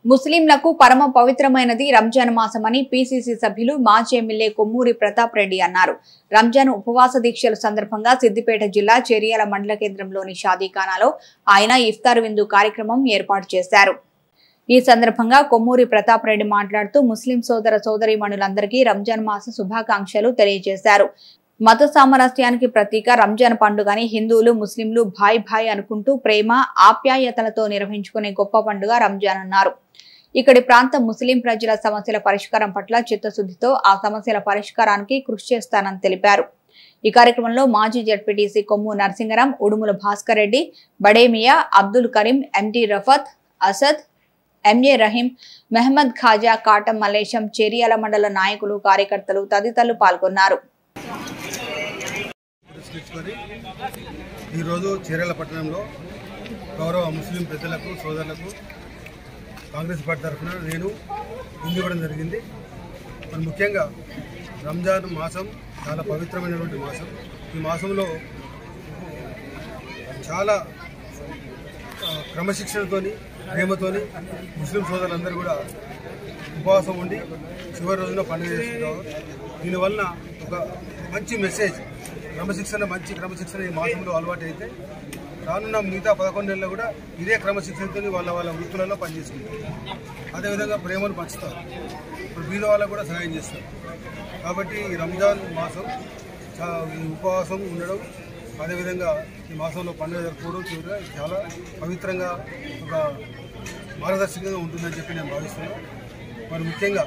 ముస్లింలకు పరమ పవిత్రమైనది రంజాన్ మాసమని పిసిసి సభ్యులు మాజీ ఎమ్మెల్యే కొమ్మూరి ప్రతాప్ రెడ్డి అన్నారు రంజాన్ ఉపవాస దీక్షల సందర్భంగా సిద్దిపేట జిల్లా చెరియాల మండల కేంద్రంలోని షాదీఖానాలో ఆయన ఇఫ్తార్ విందు కార్యక్రమం ఏర్పాటు చేశారు ఈ సందర్భంగా కొమ్మూరి ప్రతాప్ రెడ్డి మాట్లాడుతూ ముస్లిం సోదర సోదరీమణులందరికీ రంజాన్ మాస శుభాకాంక్షలు తెలియజేశారు మత సామరస్యానికి ప్రతీక రంజాన్ పండుగని హిందువులు ముస్లింలు భాయ్ భాయ్ అనుకుంటూ ప్రేమ ఆప్యాయతలతో నిర్వహించుకునే గొప్ప పండుగ రంజాన్ అన్నారు ఇక్కడి ప్రాంత ముస్లిం ప్రజల సమస్యల పరిష్కారం పట్ల చిత్తశుద్ధితో ఆ సమస్యల పరిష్కారానికి కృషి చేస్తానని తెలిపారు ఈ కార్యక్రమంలో మాజీ ZPTC Kommu Narasingaram Udumula Bhaskar Reddy Bademiya Abdul Karim MD Rafat Asad MA Rahim Mohammed Khaja Katam Malesham Cheriyala మండల నాయకులు కార్యకర్తలు తదితరులు పాల్గొన్నారు పురస్కరించుకొని ఈరోజు చీరాల పట్టణంలో గౌరవ ముస్లిం పెద్దలకు సోదరులకు కాంగ్రెస్ పార్టీ తరఫున నేను ముందు ఇవ్వడం జరిగింది మరి ముఖ్యంగా రంజాన్ మాసం చాలా పవిత్రమైనటువంటి మాసం ఈ మాసంలో చాలా ఆ, క్రమశిక్షణతోని ప్రేమతోని ముస్లిం సోదరులందరూ కూడా ఉపవాసం ఉండి చివరి రోజున పండుగ చేసుకుంటారు దీనివలన ఒక మంచి మెసేజ్ క్రమశిక్షణ మంచి క్రమశిక్షణ ఈ మాసంలో అలవాటు అయితే రానున్న మిగతా పదకొండు నెలలు కూడా ఇదే క్రమశిక్షణతో వాళ్ళ వాళ్ళ వృత్తులలో పనిచేసుకుంటారు అదేవిధంగా ప్రేమను పంచుతారు ఇప్పుడు బీద వాళ్ళకు కూడా సహాయం చేస్తారు కాబట్టి ఈ రంజాన్ మాసం చా- ఈ ఉపవాసం ఉండడం అదేవిధంగా ఈ మాసంలో పండుగ జరుపుకోవడం చివరిగా ఇది చాలా పవిత్రంగా ఒక మార్గదర్శకంగా ఉంటుందని చెప్పి నేను భావిస్తున్నాను మరి ముఖ్యంగా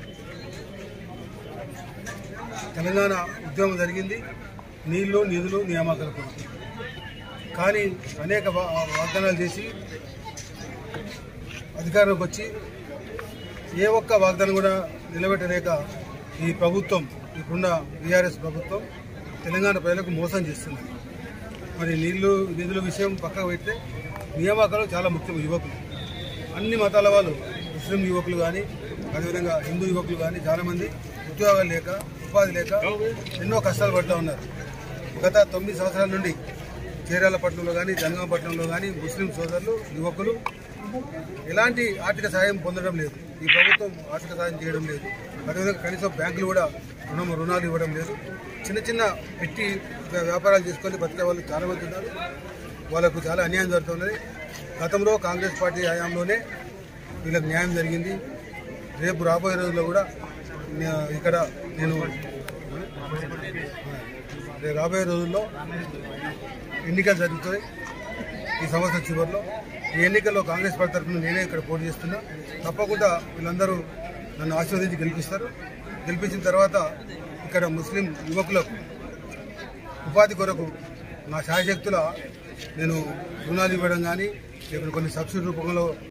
తెలంగాణ ఉద్యమం జరిగింది నీళ్లు నిధులు నియామకాల కొరకు కానీ అనేక వా- వాగ్దానాలు చేసి అధికారంలోకి వచ్చి ఏ ఒక్క వాగ్దానం కూడా నిలబెట్టలేక ఈ ప్రభుత్వం ఇప్పుడున్న బీఆర్ఎస్ ప్రభుత్వం తెలంగాణ ప్రజలకు మోసం చేస్తుంది మరి నీళ్లు నిధుల విషయం పక్కకు పెడితే నియామకాలు చాలా ముఖ్యం యువకులు అన్ని మతాల వాళ్ళు ముస్లిం యువకులు కానీ అదేవిధంగా హిందూ యువకులు కానీ చాలామంది ఉద్యోగాలు లేక ఉపాధి లేక ఎన్నో కష్టాలు పడుతూ ఉన్నారు గత తొమ్మిది సంవత్సరాల నుండి చీరాల పట్టణంలో కానీ జనగాంపట్నంలో కానీ ముస్లిం సోదరులు యువకులు ఎలాంటి ఆర్థిక సహాయం పొందడం లేదు ఈ ప్రభుత్వం ఆర్థిక సహాయం చేయడం లేదు అదేవిధంగా కనీసం బ్యాంకులు కూడా రుణం రుణాలు ఇవ్వడం లేదు చిన్న చిన్న పెట్టి వ్యాపారాలు చేసుకొని బతికే వాళ్ళు చాలా మంది ఉన్నారు వాళ్ళకు చాలా అన్యాయం జరుగుతున్నది గతంలో కాంగ్రెస్ పార్టీ హయాంలోనే వీళ్ళకి న్యాయం జరిగింది రేపు రాబోయే రోజుల్లో కూడా నే- ఇక్కడ నేను రేపు రాబోయే రోజుల్లో ఎన్నికలు జరుగుతాయి ఈ సంవత్సరం చివరిలో ఈ ఎన్నికల్లో కాంగ్రెస్ పార్టీ తరఫున నేనే ఇక్కడ పోటీ చేస్తున్నా తప్పకుండా వీళ్ళందరూ నన్ను ఆశీర్వదించి గెలిపిస్తారు గెలిపించిన తర్వాత ఇక్కడ ముస్లిం యువకులకు ఉపాధి కొరకు నా శాయశక్తుల నేను రుణాలు ఇవ్వడం కానీ లేకపోతే కొన్ని సబ్సిడీ రూపంలో